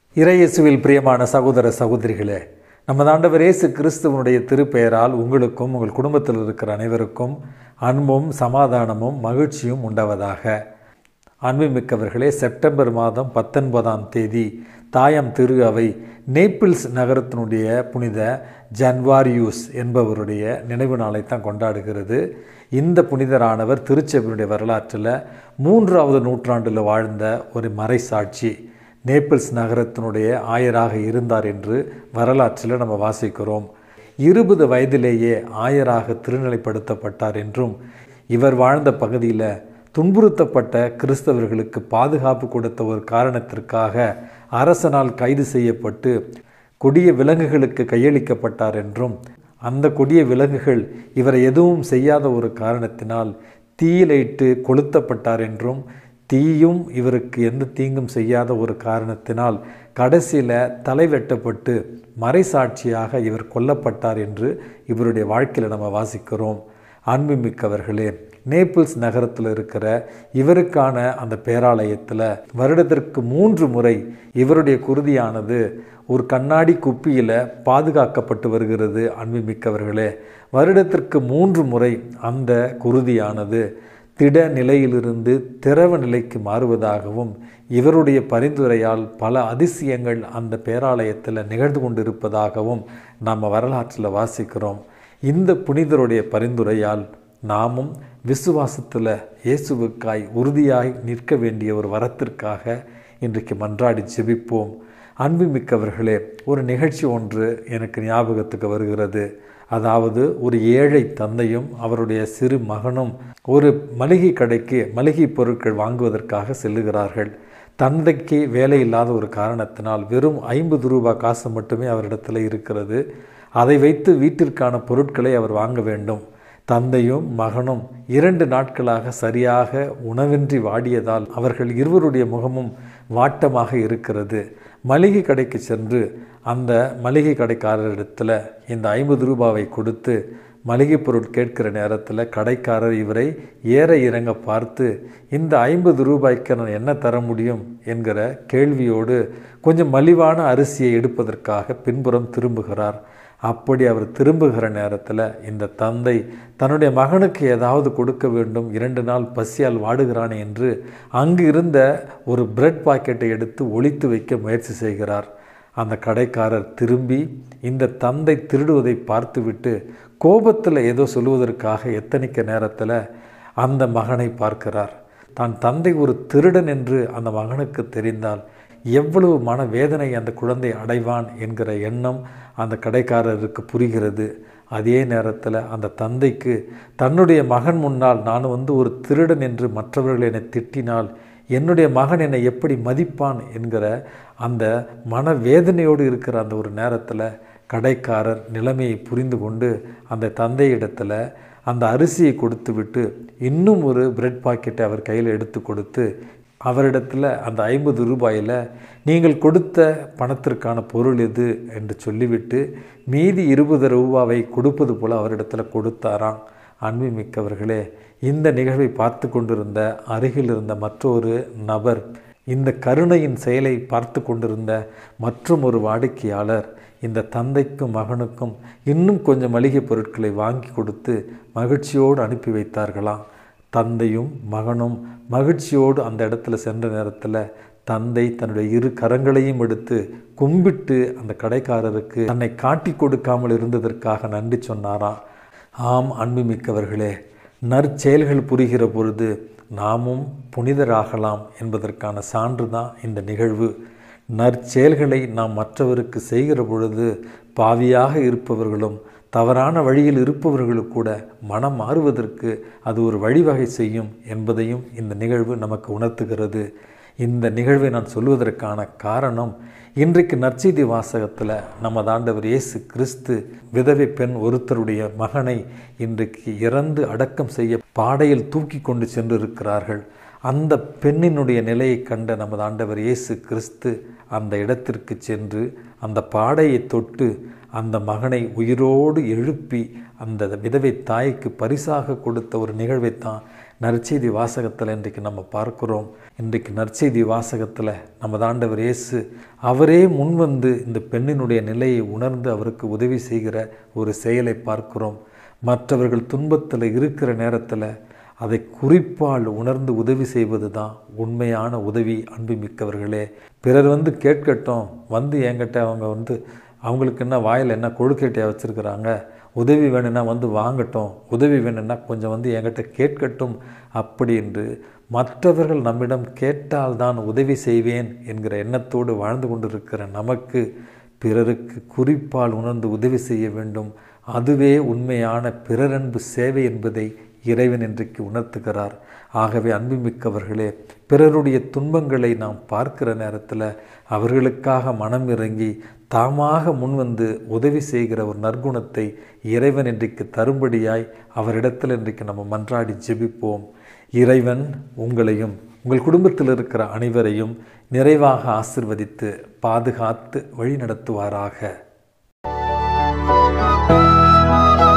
இறையேசுவில் பிரியமான சகோதர சகோதரிகளே நமது ஆண்டவர் இயேசு கிறிஸ்துவனுடைய திருப்பெயரால் உங்களுக்கும் உங்கள் குடும்பத்தில் இருக்கிற அனைவருக்கும் அன்பும் சமாதானமும் மகிழ்ச்சியும் உண்டாவதாக அன்புமிக்கவர்களே செப்டம்பர் மாதம் பத்தொன்பதாம் தேதி தாயம் திரு அவை நேப்பிள்ஸ் நகரத்தினுடைய புனித ஜன்வாரியூஸ் என்பவருடைய நினைவு நாளை தான் கொண்டாடுகிறது இந்த புனிதரானவர் திருச்சபையினுடைய வரலாற்றில் மூன்றாவது நூற்றாண்டில் வாழ்ந்த ஒரு மறைசாட்சி நேப்பிள்ஸ் நகரத்தினுடைய ஆயராக இருந்தார் என்று வரலாற்றில் நம்ம வாசிக்கிறோம் இருபது வயதிலேயே ஆயராக திருநிலைப்படுத்தப்பட்டார் என்றும் இவர் வாழ்ந்த பகுதியில் துன்புறுத்தப்பட்ட கிறிஸ்தவர்களுக்கு பாதுகாப்பு கொடுத்த ஒரு காரணத்திற்காக அரசனால் கைது செய்யப்பட்டு கொடிய விலங்குகளுக்கு கையளிக்கப்பட்டார் என்றும் அந்த கொடிய விலங்குகள் இவரை எதுவும் செய்யாத ஒரு காரணத்தினால் தீயிலைட்டு கொளுத்தப்பட்டார் என்றும் தீயும் இவருக்கு எந்த தீங்கும் செய்யாத ஒரு காரணத்தினால் கடைசியில் தலை வெட்டப்பட்டு மறைசாட்சியாக இவர் கொல்லப்பட்டார் என்று இவருடைய வாழ்க்கையில் நம்ம வாசிக்கிறோம் அன்புமிக்கவர்களே நேபிள்ஸ் நகரத்தில் இருக்கிற இவருக்கான அந்த பேராலயத்தில் வருடத்திற்கு மூன்று முறை இவருடைய குருதியானது ஒரு கண்ணாடி குப்பியில் பாதுகாக்கப்பட்டு வருகிறது அன்புமிக்கவர்களே வருடத்திற்கு மூன்று முறை அந்த குருதியானது திட நிலையிலிருந்து திரவ நிலைக்கு மாறுவதாகவும் இவருடைய பரிந்துரையால் பல அதிசயங்கள் அந்த பேராலயத்தில் நிகழ்ந்து கொண்டிருப்பதாகவும் நாம் வரலாற்றில் வாசிக்கிறோம் இந்த புனிதருடைய பரிந்துரையால் நாமும் விசுவாசத்தில் இயேசுவுக்காய் உறுதியாய் நிற்க வேண்டிய ஒரு வரத்திற்காக இன்றைக்கு மன்றாடி ஜெபிப்போம் அன்புமிக்கவர்களே ஒரு நிகழ்ச்சி ஒன்று எனக்கு ஞாபகத்துக்கு வருகிறது அதாவது ஒரு ஏழை தந்தையும் அவருடைய சிறு மகனும் ஒரு மளிகை கடைக்கு மளிகை பொருட்கள் வாங்குவதற்காக செல்லுகிறார்கள் தந்தைக்கு வேலை இல்லாத ஒரு காரணத்தினால் வெறும் ஐம்பது ரூபாய் காசு மட்டுமே அவரிடத்தில் இருக்கிறது அதை வைத்து வீட்டிற்கான பொருட்களை அவர் வாங்க வேண்டும் தந்தையும் மகனும் இரண்டு நாட்களாக சரியாக உணவின்றி வாடியதால் அவர்கள் இருவருடைய முகமும் வாட்டமாக இருக்கிறது மளிகை கடைக்கு சென்று அந்த மளிகை கடைக்காரரிடத்தில் இந்த ஐம்பது ரூபாவை கொடுத்து மளிகை பொருள் கேட்கிற நேரத்தில் கடைக்காரர் இவரை ஏற இறங்க பார்த்து இந்த ஐம்பது ரூபாய்க்கு நான் என்ன தர முடியும் என்கிற கேள்வியோடு கொஞ்சம் மலிவான அரிசியை எடுப்பதற்காக பின்புறம் திரும்புகிறார் அப்படி அவர் திரும்புகிற நேரத்தில் இந்த தந்தை தன்னுடைய மகனுக்கு ஏதாவது கொடுக்க வேண்டும் இரண்டு நாள் பசியால் வாடுகிறான் என்று அங்கு இருந்த ஒரு பிரெட் பாக்கெட்டை எடுத்து ஒழித்து வைக்க முயற்சி செய்கிறார் அந்த கடைக்காரர் திரும்பி இந்த தந்தை திருடுவதை பார்த்துவிட்டு கோபத்தில் ஏதோ சொல்லுவதற்காக எத்தனிக்க நேரத்தில் அந்த மகனை பார்க்கிறார் தான் தந்தை ஒரு திருடன் என்று அந்த மகனுக்கு தெரிந்தால் எவ்வளவு மன வேதனை அந்த குழந்தை அடைவான் என்கிற எண்ணம் அந்த கடைக்காரருக்கு புரிகிறது அதே நேரத்தில் அந்த தந்தைக்கு தன்னுடைய மகன் முன்னால் நான் வந்து ஒரு திருடன் என்று மற்றவர்கள் என்னை திட்டினால் என்னுடைய மகன் என்னை எப்படி மதிப்பான் என்கிற அந்த மன வேதனையோடு இருக்கிற அந்த ஒரு நேரத்தில் கடைக்காரர் நிலைமையை புரிந்து கொண்டு அந்த தந்தையிடத்தில் அந்த அரிசியை கொடுத்து விட்டு இன்னும் ஒரு பிரெட் பாக்கெட்டை அவர் கையில் எடுத்து கொடுத்து அவரிடத்தில் அந்த ஐம்பது ரூபாயில் நீங்கள் கொடுத்த பணத்திற்கான பொருள் எது என்று சொல்லிவிட்டு மீதி இருபது ரூபாவை கொடுப்பது போல் அவரிடத்தில் கொடுத்தாராம் அன்பு மிக்கவர்களே இந்த நிகழ்வை பார்த்து கொண்டிருந்த அருகில் இருந்த மற்றொரு நபர் இந்த கருணையின் செயலை பார்த்து கொண்டிருந்த மற்றும் ஒரு வாடிக்கையாளர் இந்த தந்தைக்கும் மகனுக்கும் இன்னும் கொஞ்சம் மளிகை பொருட்களை வாங்கி கொடுத்து மகிழ்ச்சியோடு அனுப்பி வைத்தார்களாம் தந்தையும் மகனும் மகிழ்ச்சியோடு அந்த இடத்துல சென்ற நேரத்தில் தந்தை தன்னுடைய இரு கரங்களையும் எடுத்து கும்பிட்டு அந்த கடைக்காரருக்கு தன்னை காட்டி கொடுக்காமல் இருந்ததற்காக நன்றி சொன்னாராம் ஆம் அன்புமிக்கவர்களே நற்செயல்கள் புரிகிற பொழுது நாமும் புனிதராகலாம் என்பதற்கான சான்று தான் இந்த நிகழ்வு நற்செயல்களை நாம் மற்றவருக்கு செய்கிற பொழுது பாவியாக இருப்பவர்களும் தவறான வழியில் இருப்பவர்களுக்கு கூட மனம் மாறுவதற்கு அது ஒரு வழிவகை செய்யும் என்பதையும் இந்த நிகழ்வு நமக்கு உணர்த்துகிறது இந்த நிகழ்வை நான் சொல்வதற்கான காரணம் இன்றைக்கு நற்செய்தி வாசகத்தில் நம்ம ஆண்டவர் இயேசு கிறிஸ்து விதவை பெண் ஒருத்தருடைய மகனை இன்றைக்கு இறந்து அடக்கம் செய்ய பாடையில் தூக்கி கொண்டு சென்று இருக்கிறார்கள் அந்த பெண்ணினுடைய நிலையை கண்ட நமது ஆண்டவர் இயேசு கிறிஸ்து அந்த இடத்திற்கு சென்று அந்த பாடையை தொட்டு அந்த மகனை உயிரோடு எழுப்பி அந்த விதவை தாய்க்கு பரிசாக கொடுத்த ஒரு நிகழ்வைத்தான் நற்செய்தி வாசகத்தில் இன்றைக்கு நம்ம பார்க்கிறோம் இன்றைக்கு நற்செய்தி வாசகத்தில் நமது ஆண்டவர் இயேசு அவரே முன்வந்து இந்த பெண்ணினுடைய நிலையை உணர்ந்து அவருக்கு உதவி செய்கிற ஒரு செயலை பார்க்கிறோம் மற்றவர்கள் துன்பத்தில் இருக்கிற நேரத்தில் அதை குறிப்பால் உணர்ந்து உதவி செய்வது தான் உண்மையான உதவி அன்புமிக்கவர்களே பிறர் வந்து கேட்கட்டும் வந்து என்கிட்ட அவங்க வந்து அவங்களுக்கு என்ன வாயில் என்ன கொழுக்கட்டையாக வச்சுருக்கிறாங்க உதவி வேணும்னா வந்து வாங்கட்டும் உதவி வேணும்னா கொஞ்சம் வந்து என்கிட்ட கேட்கட்டும் அப்படி என்று மற்றவர்கள் நம்மிடம் கேட்டால்தான் உதவி செய்வேன் என்கிற எண்ணத்தோடு வாழ்ந்து கொண்டிருக்கிற நமக்கு பிறருக்கு குறிப்பால் உணர்ந்து உதவி செய்ய வேண்டும் அதுவே உண்மையான பிறரன்பு சேவை என்பதை இறைவன் இன்றைக்கு உணர்த்துகிறார் ஆகவே அன்புமிக்கவர்களே பிறருடைய துன்பங்களை நாம் பார்க்கிற நேரத்தில் அவர்களுக்காக மனம் இறங்கி தாமாக முன்வந்து உதவி செய்கிற ஒரு நற்குணத்தை இறைவன் இன்றைக்கு தரும்படியாய் அவரிடத்தில் இன்றைக்கு நம்ம மன்றாடி ஜெபிப்போம் இறைவன் உங்களையும் உங்கள் குடும்பத்தில் இருக்கிற அனைவரையும் நிறைவாக ஆசிர்வதித்து பாதுகாத்து வழி நடத்துவாராக